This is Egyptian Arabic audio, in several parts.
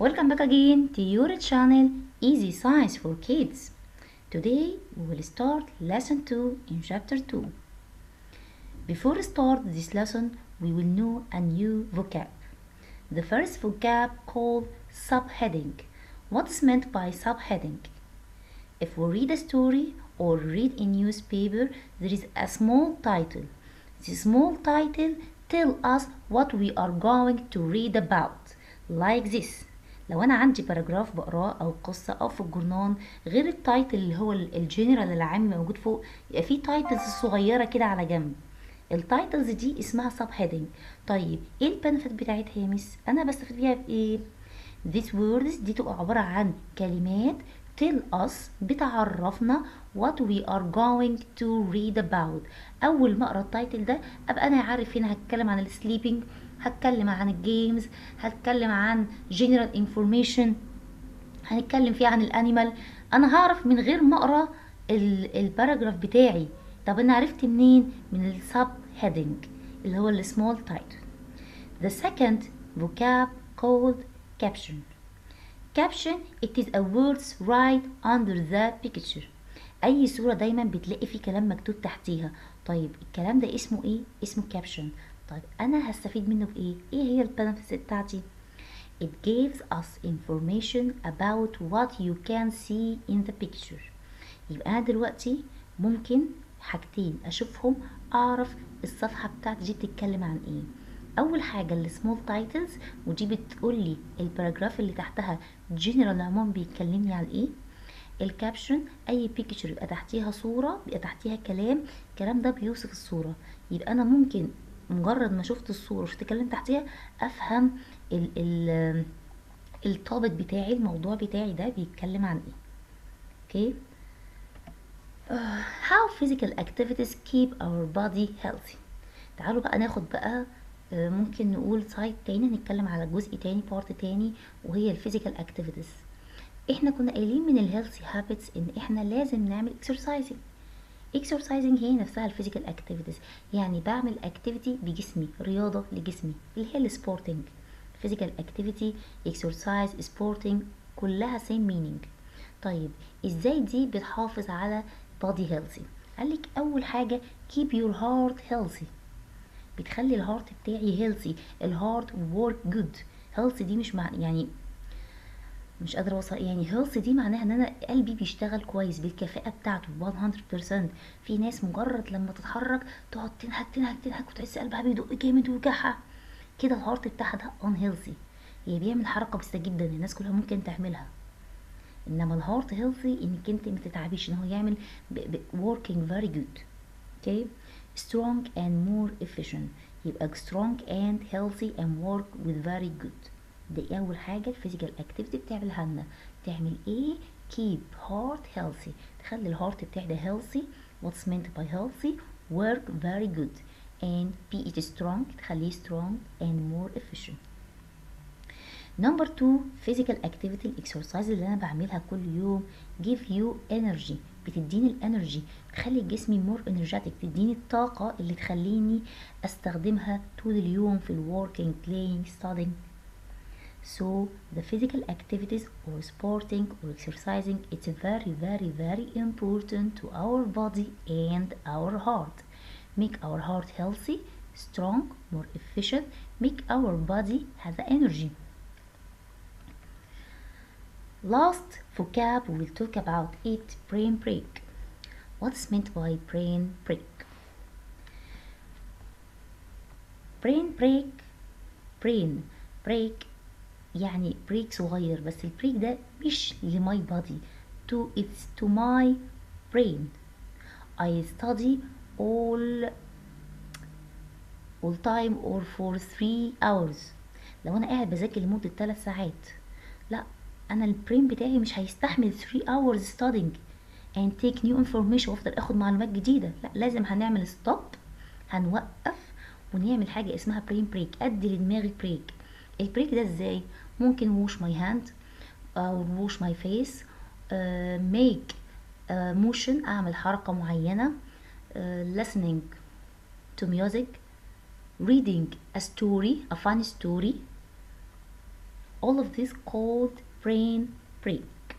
Welcome back again to your channel Easy Science for Kids. Today we will start lesson 2 in chapter 2. Before we start this lesson, we will know a new vocab. The first vocab called subheading. What is meant by subheading? If we read a story or read a newspaper, there is a small title. The small title tell us what we are going to read about. Like this. لو انا عندي باراجراف بقراه او قصه او في الجورنال غير التايتل اللي هو الجنرال العام موجود فوق يبقى في تايتلز صغيره كده على جنب التايتلز دي اسمها سب هيدنج طيب ايه البنفيت بتاعتها يا مس انا بستفيد بيها في ايه these words دي تبقى عباره عن كلمات tell us بتعرفنا what we are going to read about اول ما اقرا التايتل ده ابقى انا عارف هنا هتكلم عن السليبنج هتكلم عن الجيمز هتكلم عن general information هنتكلم فيه عن الانيمال انا هعرف من غير ما اقرا الباراجراف بتاعي طب انا عرفت منين من السب هيدنج اللي هو السمول تايتل the second vocab called caption caption it is a words right under the picture اي صورة دايما بتلاقي في كلام مكتوب تحتيها طيب الكلام ده اسمه ايه اسمه caption طيب انا هستفيد منه بايه ايه هي البنفيتس بتاعتي it gives us information about what you can see in the picture يبقى انا دلوقتي ممكن حاجتين اشوفهم اعرف الصفحه بتاعتي دي بتتكلم عن ايه اول حاجه السمول تايتلز ودي بتقول لي الباراجراف اللي تحتها جنرال عموما بيتكلمني عن ايه الكابشن اي بيكتشر يبقى تحتيها صوره بيبقى تحتيها كلام الكلام ده بيوصف الصوره يبقى انا ممكن مجرد ما شفت الصوره وشفت كلام تحتيها افهم ال ال التوبيك بتاعي الموضوع بتاعي ده بيتكلم عن ايه اوكي okay. Uh, how physical activities keep our body healthy تعالوا بقى ناخد بقى uh, ممكن نقول سايد تاني نتكلم على جزء تاني بارت تاني وهي الفيزيكال اكتيفيتيز احنا كنا قايلين من الهيلثي هابتس ان احنا لازم نعمل اكسرسايزنج اكسرسايزنج هي نفسها الفيزيكال اكتيفيتيز يعني بعمل اكتيفيتي بجسمي رياضه لجسمي اللي هي السبورتنج فيزيكال اكتيفيتي اكسرسايز سبورتنج كلها سيم مينينج طيب ازاي دي بتحافظ على body healthy قالك اول حاجة keep your heart healthy بتخلي الهارت بتاعي healthy الهارت work good healthy دي مش مع يعني مش قادرة اوصل يعني healthy دي معناها ان انا قلبي بيشتغل كويس بالكفاءة بتاعته 100% في ناس مجرد لما تتحرك تقعد تنهك تنهك تنهك وتحس قلبها بيدق جامد ويوجعها كده الهارت بتاعها ده unhealthy هي بيعمل حركة بسيطة جدا الناس كلها ممكن تعملها انما الهارت هيلثي انك انت ما تتعبيش ان هو يعمل ب ب working very good okay strong and more efficient يبقى strong and healthy and work with very good دي اول حاجه الفيزيكال اكتيفيتي بتعملها لنا تعمل ايه keep heart healthy تخلي الهارت بتاعي ده healthy what's meant by healthy work very good and be it strong تخليه strong and more efficient نمبر 2 physical activity الاكسرسايز اللي انا بعملها كل يوم give you energy بتديني الانرجي بتخلي جسمي مور energetic تديني الطاقة اللي تخليني استخدمها طول اليوم في ال working playing studying so the physical activities or sporting or exercising it's very very very important to our body and our heart make our heart healthy strong more efficient make our body has energy Last vocab we will talk about it brain break. What's meant by brain break? brain break brain break يعني بريك صغير بس البريك ده مش لماي بادي to it's to my brain I study all all time or for three hours لو انا قاعد بذاكر لمدة 3 ساعات لا انا البرين بتاعي مش هيستحمل 3 hours studying and take new information وافضل اخد معلومات جديده لا لازم هنعمل ستوب هنوقف ونعمل حاجه اسمها برين بريك ادي لدماغي بريك البريك ده ازاي ممكن ووش ماي هاند او ووش ماي فيس ميك موشن اعمل حركه معينه uh, listening to music reading a story a funny story all of this called brain break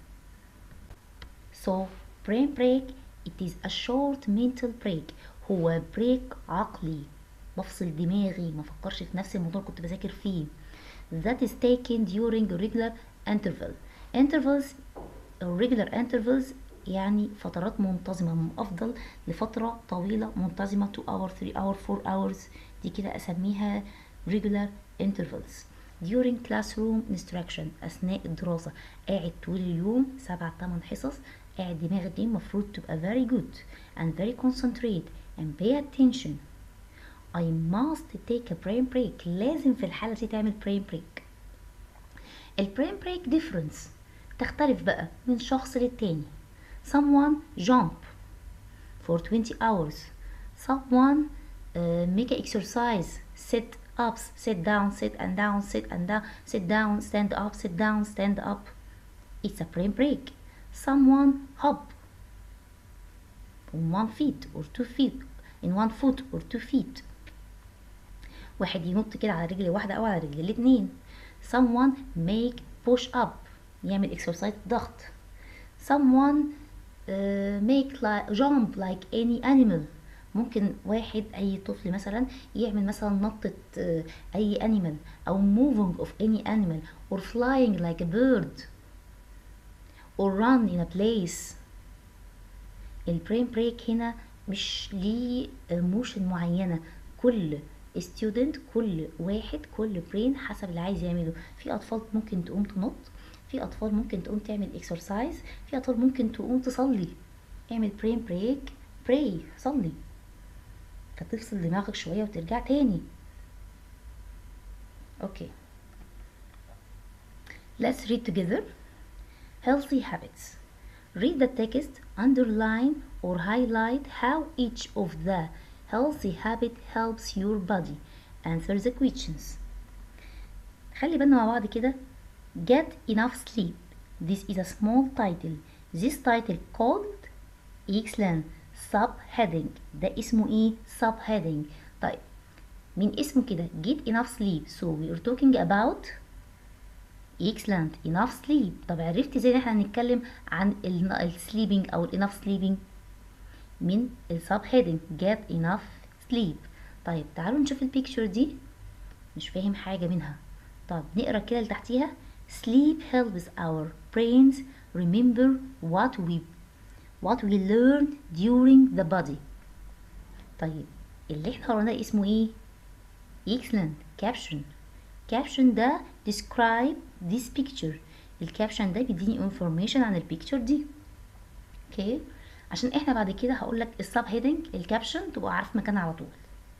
so brain break it is a short mental break هو بريك عقلي بفصل دماغي ما افكرش في نفس الموضوع اللي كنت بذاكر فيه that is taken during regular interval intervals أو regular intervals يعني فترات منتظمة من أفضل لفترة طويلة منتظمة 2 hour 3 hour 4 hours دي كده أسميها regular intervals during classroom instruction أثناء الدراسة قاعد طول اليوم سبع تمن حصص قاعد دماغك دي المفروض تبقى very good and very concentrate and pay attention I must take a brain break لازم في الحالة دي تعمل brain break البرين break difference تختلف بقى من شخص للتاني someone jump for 20 hours someone uh, make an exercise sit ups sit down sit and down sit and down sit down stand up sit down stand up it's a brain break someone hop on one feet or two feet in one foot or two feet واحد ينط كده على رجل واحدة أو على رجل الاتنين someone make push up يعمل exercise ضغط someone uh, make like jump like any animal ممكن واحد اي طفل مثلا يعمل مثلا نطة uh, اي animal او moving of any animal or flying like a bird or run in a place البرين بريك هنا مش ليه موشن معينة كل student كل واحد كل برين حسب اللي عايز يعمله في اطفال ممكن تقوم تنط في اطفال ممكن تقوم تعمل اكسرسايز في اطفال ممكن تقوم تصلي اعمل برين بريك براي صلي فتفصل دماغك شويه وترجع تاني اوكي let's read together healthy habits read the text underline or highlight how each of the healthy habit helps your body answer the questions خلي بالنا مع بعض كده get enough sleep this is a small title this title called excellent subheading ده اسمه ايه subheading طيب من اسمه كده get enough sleep so we are talking about excellent enough sleep طب عرفت ازاي ان احنا هنتكلم عن ال sleeping او ال enough sleeping من السب هيدنج get enough sleep طيب تعالوا نشوف البيكتشر دي مش فاهم حاجة منها طب نقرا كده اللي تحتيها sleep helps our brains remember what we what we learn during the body طيب اللي احنا قريناه اسمه ايه excellent caption caption ده describe this picture الكابشن ده بيديني information عن البيكتشر دي اوكي okay. عشان احنا بعد كده هقول لك السب هيدنج الكابشن تبقى عارف مكانها على طول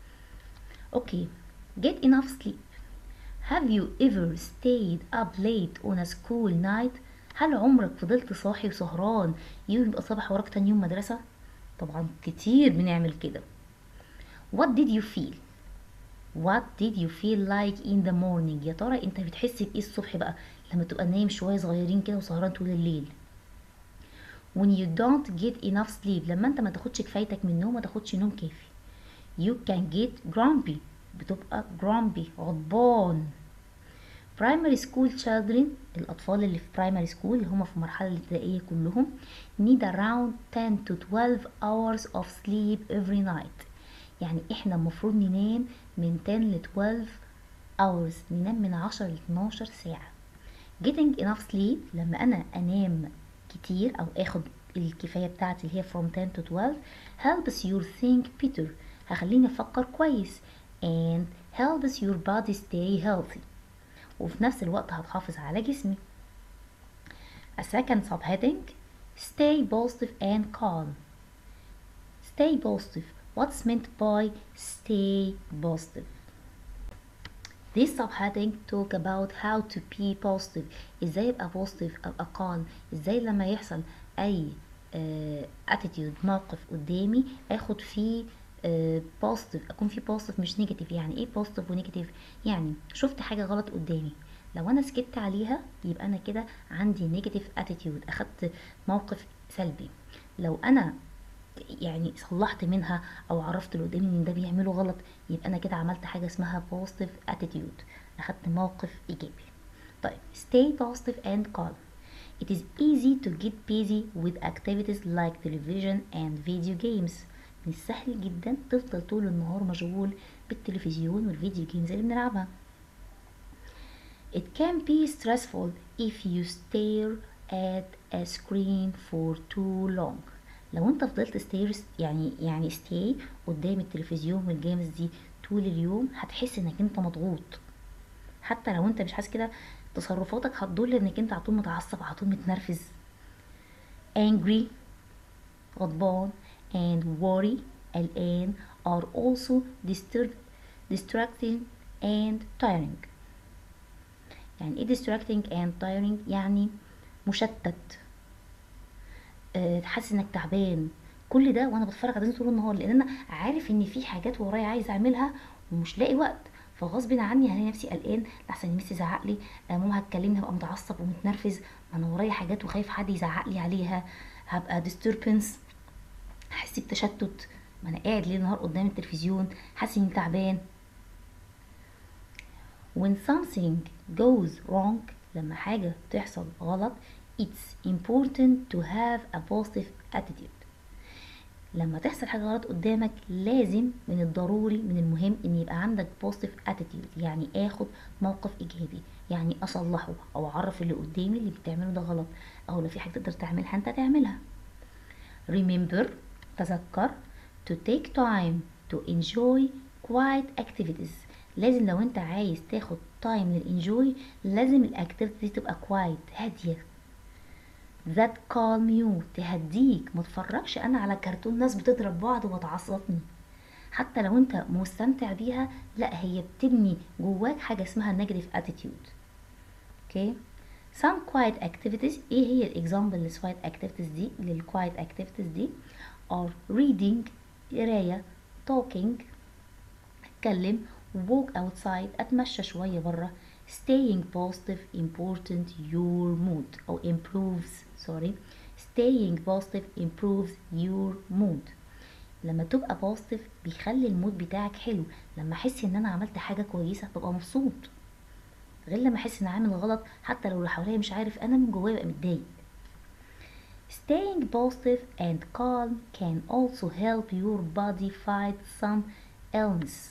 اوكي get enough sleep have you ever stayed up late on a school night هل عمرك فضلت صاحي وسهران يوم يبقى صباح وراك تاني يوم مدرسة طبعا كتير بنعمل كده what did you feel what did you feel like in the morning يا ترى انت بتحس بايه الصبح بقى لما تبقى نايم شويه صغيرين كده وسهران طول الليل when you don't get enough sleep لما انت ما تاخدش كفايتك من النوم ما تاخدش نوم كافي you can get grumpy بتبقى grumpy غضبان primary school children الأطفال اللي في primary school اللي هم في المرحلة الابتدائية كلهم need around 10 to 12 hours of sleep every night يعني احنا المفروض ننام من 10 ل 12 hours ننام من 10 ل 12 ساعة getting enough sleep لما أنا أنام كتير او اخد الكفايه بتاعتي اللي هي from 10 to 12 helps you think better هخليني افكر كويس and helps your body stay healthy وفي نفس الوقت هتحافظ على جسمي a second subheading stay positive and calm stay positive what's meant by stay positive This subheading talk about how to be positive ازاي ابقى positive ابقى calm ازاي لما يحصل اي uh, attitude موقف قدامي اخد فيه uh, positive اكون فيه positive مش negative يعني ايه positive و negative يعني شفت حاجة غلط قدامي لو انا سكت عليها يبقى انا كده عندي negative attitude اخدت موقف سلبي لو انا يعني صلحت منها او عرفت اللي قدامي ان ده بيعمله غلط يبقى انا كده عملت حاجه اسمها positive attitude اخدت موقف ايجابي طيب stay positive and calm It is easy to get busy with activities like television and video games من السهل جدا تفضل طول النهار مشغول بالتلفزيون والفيديو جيمز اللي بنلعبها It can be stressful if you stare at a screen for too long لو انت فضلت stare يعني يعني stay قدام التلفزيون والجيمز دي طول اليوم هتحس انك انت مضغوط حتى لو انت مش حاسس كده تصرفاتك هتدل انك انت على طول متعصب على طول متنرفز angry غضبان and worry قلقان are also disturb, distracting and tiring يعني ايه distracting and tiring يعني مشتت أه تحس انك تعبان كل ده وانا بتفرج على طول النهار لان انا عارف ان في حاجات ورايا عايز اعملها ومش لاقي وقت فغصب عني هلاقي نفسي قلقان لحسن ميسي زعق لي ماما هتكلمني هبقى متعصب ومتنرفز ما انا ورايا حاجات وخايف حد يزعق لي عليها هبقى disturbance هحس بتشتت ما انا قاعد ليل نهار قدام التلفزيون حاسس اني تعبان when something goes wrong لما حاجة تحصل غلط it's important to have a positive attitude لما تحصل حاجة غلط قدامك لازم من الضروري من المهم ان يبقى عندك positive attitude يعني اخد موقف ايجابي يعني اصلحه او اعرف اللي قدامي اللي بتعمله ده غلط او لو في حاجة تقدر تعملها انت تعملها remember تذكر to take time to enjoy quiet activities لازم لو انت عايز تاخد تايم للانجوي لازم الاكتيفيتي تبقى quiet هاديه that calm you تهديك ما تفرجش انا على كرتون ناس بتضرب بعض وتعصبني حتى لو انت مستمتع بيها لا هي بتبني جواك حاجه اسمها negative attitude اوكي okay. some quiet activities ايه هي الاكزامبل للquiet activities دي للquiet activities دي are reading قرايه talking اتكلم walk outside اتمشى شويه بره staying positive important your mood او improves sorry staying positive improves your mood لما تبقى positive بيخلي المود بتاعك حلو لما احس ان انا عملت حاجه كويسه ببقى مبسوط غير لما احس ان عامل غلط حتى لو اللي حواليا مش عارف انا من جوايا ببقى متضايق Staying positive and calm can also help your body fight some illness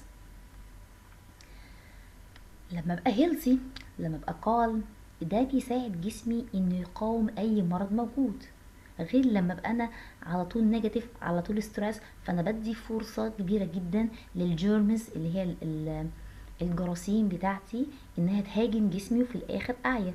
لما ابقى هيلثي لما ابقى calm ده بيساعد جسمي انه يقاوم اي مرض موجود غير لما ابقى انا على طول نيجاتيف على طول ستريس فانا بدي فرصه كبيره جدا للجيرمز اللي هي الجراثيم بتاعتي انها تهاجم جسمي وفي الاخر اعيا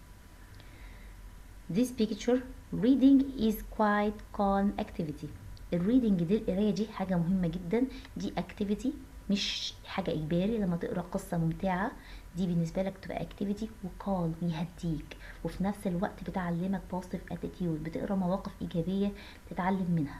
This picture reading is quite calm activity الريدنج دي القرايه دي حاجه مهمه جدا دي activity مش حاجة إجباري لما تقرأ قصة ممتعة دي بالنسبة لك تبقى اكتيفيتي وقال بيهديك وفي نفس الوقت بتعلمك positive attitude بتقرأ مواقف إيجابية تتعلم منها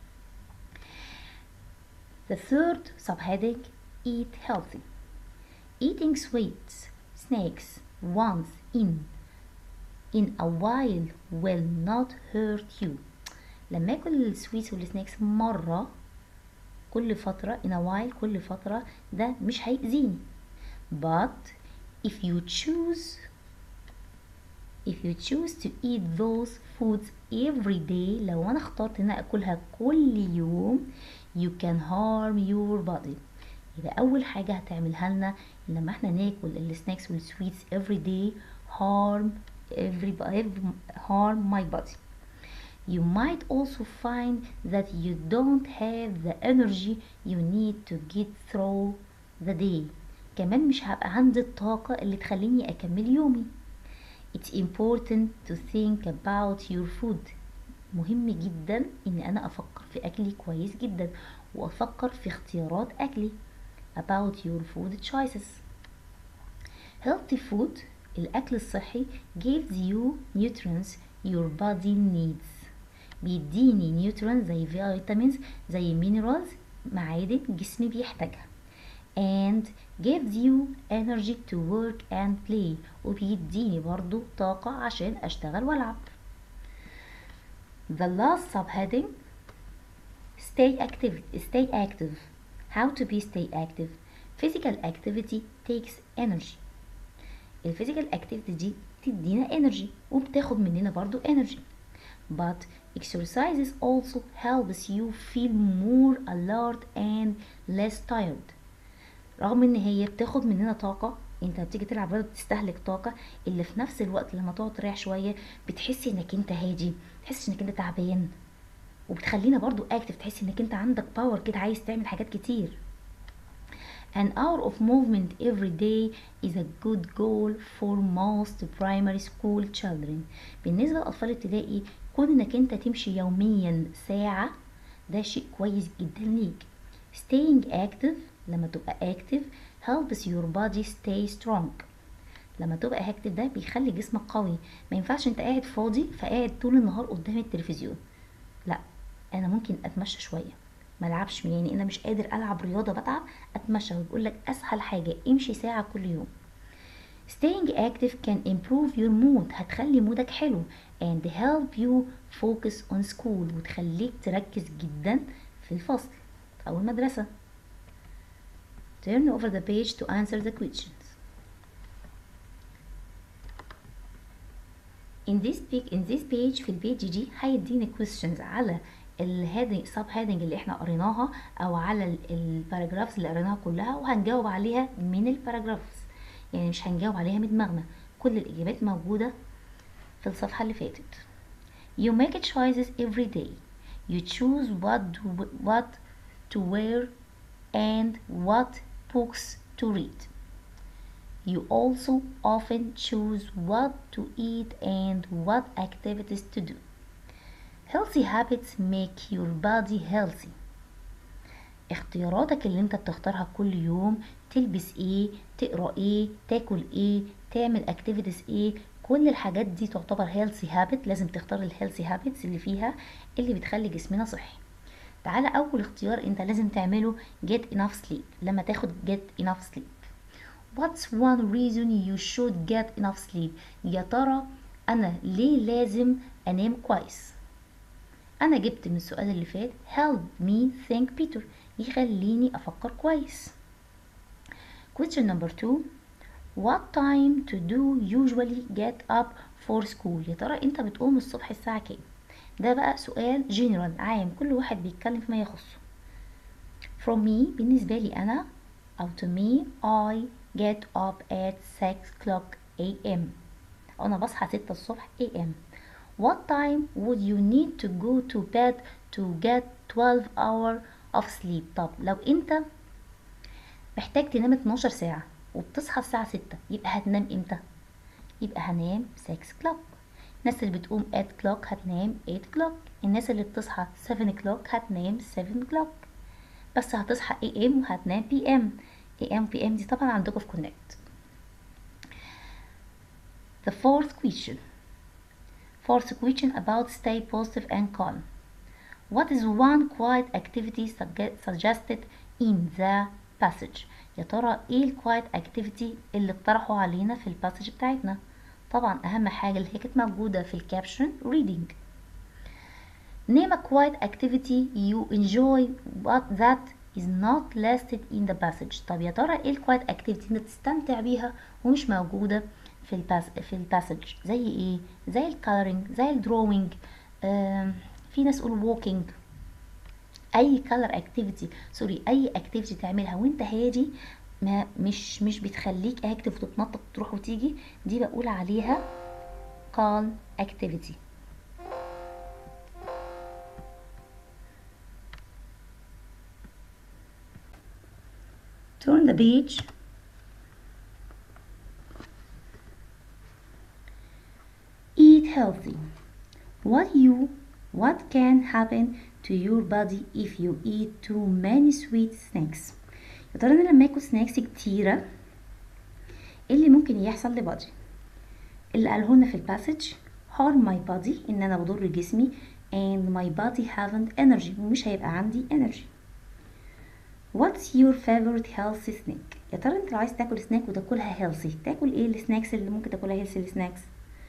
The third subheading eat healthy eating sweets snacks once in in a while will not hurt you لما اكل السويتس والسناكس مرة كل فترة in a while كل فترة ده مش هيأذيني but if you choose if you choose to eat those foods every day لو انا اخترت ان اكلها كل يوم you can harm your body يبقى اول حاجة هتعملها لنا لما احنا ناكل السناكس والسويتس every day harm every, every harm my body you might also find that you don't have the energy you need to get through the day كمان مش هبقى عندي الطاقة اللي تخليني أكمل يومي It's important to think about your food مهم جدا إن أنا أفكر في أكلي كويس جدا وأفكر في اختيارات أكلي about your food choices healthy food الأكل الصحي gives you nutrients your body needs بيديني نيوترونز زي فيتامينز زي مينرالز معادن جسمي بيحتاجها and gives you energy to work and play وبيديني برضو طاقة عشان أشتغل وألعب The last subheading stay active stay active how to be stay active physical activity takes energy الفيزيكال اكتيفيتي دي بتدينا انرجي وبتاخد مننا برضو انرجي but exercises also helps you feel more alert and less tired رغم ان هي بتاخد مننا طاقة انت بتيجي تلعب رياضة بتستهلك طاقة اللي في نفس الوقت لما تقعد تريح شوية بتحسي انك انت هادي بتحسي انك انت تعبان وبتخلينا برضو اكتف تحسي انك انت عندك باور كده عايز تعمل حاجات كتير An hour of movement every day is a good goal for most primary school children. بالنسبة للأطفال الابتدائي كون انك انت تمشي يوميا ساعة ده شيء كويس جدا ليك. Staying active لما تبقى active helps your body stay strong. لما تبقى active ده بيخلي جسمك قوي ما ينفعش انت قاعد فاضي فقاعد طول النهار قدام التلفزيون لا انا ممكن اتمشى شويه ما العبش يعني انا مش قادر العب رياضه بتعب اتمشى وبيقول لك اسهل حاجه امشي ساعه كل يوم staying active can improve your mood هتخلي مودك حلو and help you focus on school وتخليك تركز جدا في الفصل او المدرسه turn over the page to answer the questions in this page in this page في البيج دي هيديني questions على الهيدنج سب هيدنج اللي احنا قريناها او على الباراجرافز اللي قريناها كلها وهنجاوب عليها من الباراجرافز يعني مش هنجاوب عليها من دماغنا كل الاجابات موجوده في الصفحه اللي فاتت you make choices every day you choose what to, what to wear and what books to read you also often choose what to eat and what activities to do healthy habits make your body healthy اختياراتك اللي انت بتختارها كل يوم تلبس ايه تقرا ايه تاكل ايه تعمل activities ايه كل الحاجات دي تعتبر healthy habit لازم تختار الهيلثي habits اللي فيها اللي بتخلي جسمنا صحي تعالى اول اختيار انت لازم تعمله get enough sleep لما تاخد get enough sleep What's one reason you should get enough sleep يا ترى انا ليه لازم انام كويس انا جبت من السؤال اللي فات help me think better يخليني افكر كويس question number two what time to do usually get up for school يا ترى انت بتقوم الصبح الساعة كام ده بقى سؤال general عام كل واحد بيتكلم فيما يخصه from me بالنسبة لي أنا أو to me I get up at 6 o'clock a.m. أنا بصحى 6 الصبح a.m. What time would you need to go to bed to get 12 hour of sleep طب لو أنت محتاج تنام 12 ساعة وبتصحى الساعة 6 يبقى هتنام امتى؟ يبقى هنام 6 o'clock الناس اللي بتقوم 8 o'clock هتنام 8 o'clock الناس اللي بتصحى 7 o'clock هتنام 7 o'clock بس هتصحى AM وهتنام PM AM PM دي طبعا عندكم في كونكت The fourth question Fourth question about stay positive and calm What is one quiet activity suggested in the passage يا ترى ايه الكوايت اكتيفيتي اللي اقترحوا علينا في الباسج بتاعتنا طبعا اهم حاجه اللي هي كانت موجوده في الكابشن reading name a quiet activity you enjoy what that is not listed in the passage طب يا ترى ايه الكوايت اكتيفيتي انت تستمتع بيها ومش موجوده في الباس في الباسج زي ايه زي الكالرينج زي الدروينج في ناس تقول ووكينج اي كلر اكتيفيتي سوري اي اكتيفيتي تعملها وانت هادي ما مش مش بتخليك اكتف وتتنطط تروح وتيجي دي بقول عليها calm activity turn the page eat healthy what you what can happen to your body if you eat too many sweet snacks يا ترى انا لما اكل سناكس كتيره ايه اللي ممكن يحصل لبادي اللي قالهولنا في الباسج harm my body ان انا بضر جسمي and my body haven't energy ومش هيبقى عندي energy What's your favorite healthy snack؟ يا ترى انت لو عايز تاكل سناك وتاكلها healthy تاكل ايه السناكس اللي ممكن تاكلها healthy السناكس؟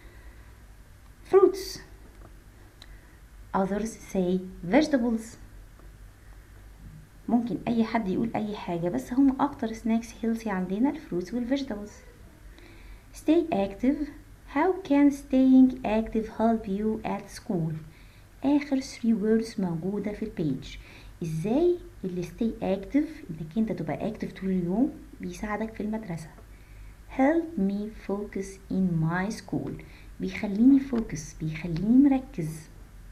fruits others say vegetables ممكن اي حد يقول اي حاجة بس هم اكتر سناكس healthy عندنا الفروتس والفيجيتابلز stay active how can staying active help you at school اخر 3 words موجودة في البيج ازاي اللي stay active انك انت تبقى active طول اليوم بيساعدك في المدرسة help me focus in my school بيخليني focus بيخليني مركز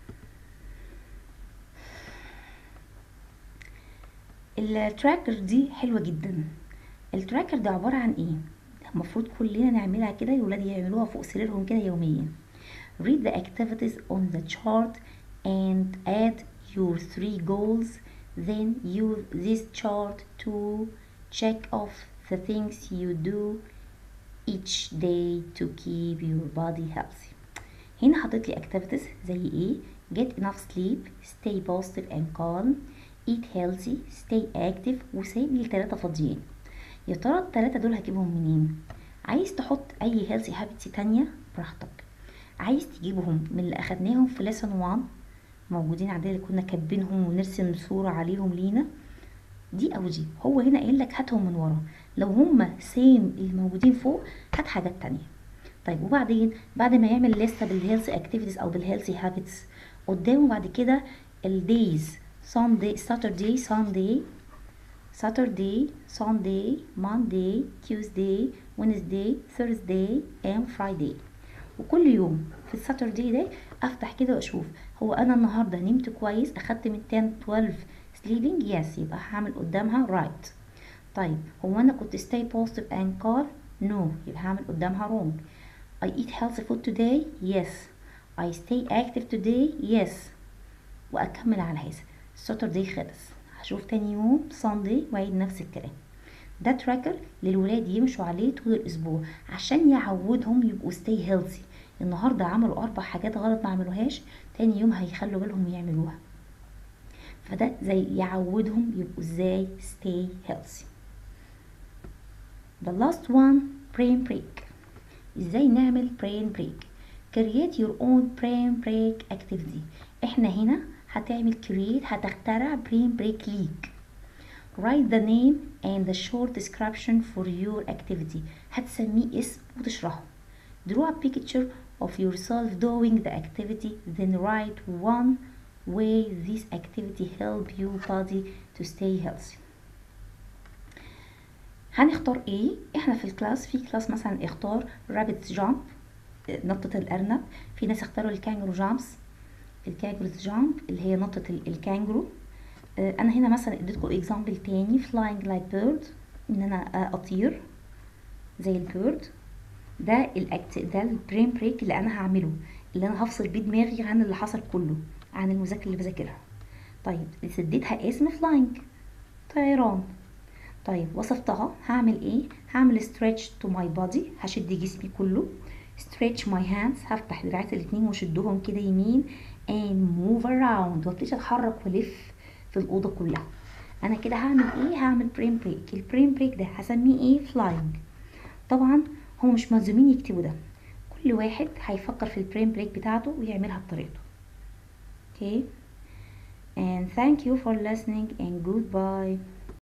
التراكر دي حلوة جدا التراكر ده عبارة عن ايه المفروض كلنا نعملها كده الولاد يعملوها فوق سريرهم كده يوميا read the activities on the chart and add your three goals then use this chart to check off the things you do each day to keep your body healthy هنا حطيت لي activities زي ايه get enough sleep stay positive and calm eat healthy stay active وسايب لي التلاتة فاضيين يا ترى التلاتة دول هجيبهم منين عايز تحط اي healthy habits تانية براحتك عايز تجيبهم من اللي اخدناهم في lesson 1 موجودين عندنا اللي كنا كاتبينهم ونرسم صورة عليهم لينا دي او دي هو هنا قايل لك هاتهم من ورا لو هما سيم اللي موجودين فوق هات حاجات تانية طيب وبعدين بعد ما يعمل لستة بالهيلثي اكتيفيتيز او بالهيلثي هابتس قدامه بعد كده الدايز Sunday Saturday Sunday Saturday Sunday Monday Tuesday Wednesday Thursday and Friday وكل يوم في الساتردي ده افتح كده واشوف هو انا النهارده نمت كويس اخدت من 10 12 sleeping yes يبقى هعمل قدامها right طيب هو انا كنت stay positive and calm no يبقى هعمل قدامها wrong I eat healthy food today yes I stay active today yes واكمل على هذا الساتردي خلص هشوف تاني يوم ساندي واعيد نفس الكلام ده تراكر للولاد يمشوا عليه طول الاسبوع عشان يعودهم يبقوا stay healthy النهارده عملوا اربع حاجات غلط ما عملوهاش تاني يوم هيخلوا بالهم يعملوها فده زي يعودهم يبقوا ازاي stay healthy the last one brain break ازاي نعمل brain break create your own brain break activity احنا هنا هتعمل create هتخترع brain break ليك write the name and the short description for your activity هتسميه اسم وتشرحه draw a picture of yourself doing the activity then write one way this activity help your body to stay healthy هنختار ايه احنا في الكلاس في كلاس مثلا اختار rabbit jump نطة الأرنب في ناس اختاروا الكانجرو جامبس الكانجرو جامب اللي هي نطة الكانجرو انا هنا مثلا اديتكم اكزامبل تاني flying like bird ان انا اطير زي البيرد ده الاكت ده البرين بريك اللي انا هعمله اللي انا هفصل بيه دماغي عن اللي حصل كله عن المذاكره اللي بذاكرها طيب اديتها اسم flying طيران طيب وصفتها هعمل ايه هعمل stretch to my body هشد جسمي كله stretch my hands هفتح دراعات الاتنين واشدهم كده يمين and move around وابتدي اتحرك والف في الاوضه كلها انا كده هعمل ايه هعمل برين بريك البرين بريك ده هسميه ايه flying طبعا هم مش ملزومين يكتبوا ده كل واحد هيفكر في البرين بريك بتاعته ويعملها بطريقته okay and thank you for listening and goodbye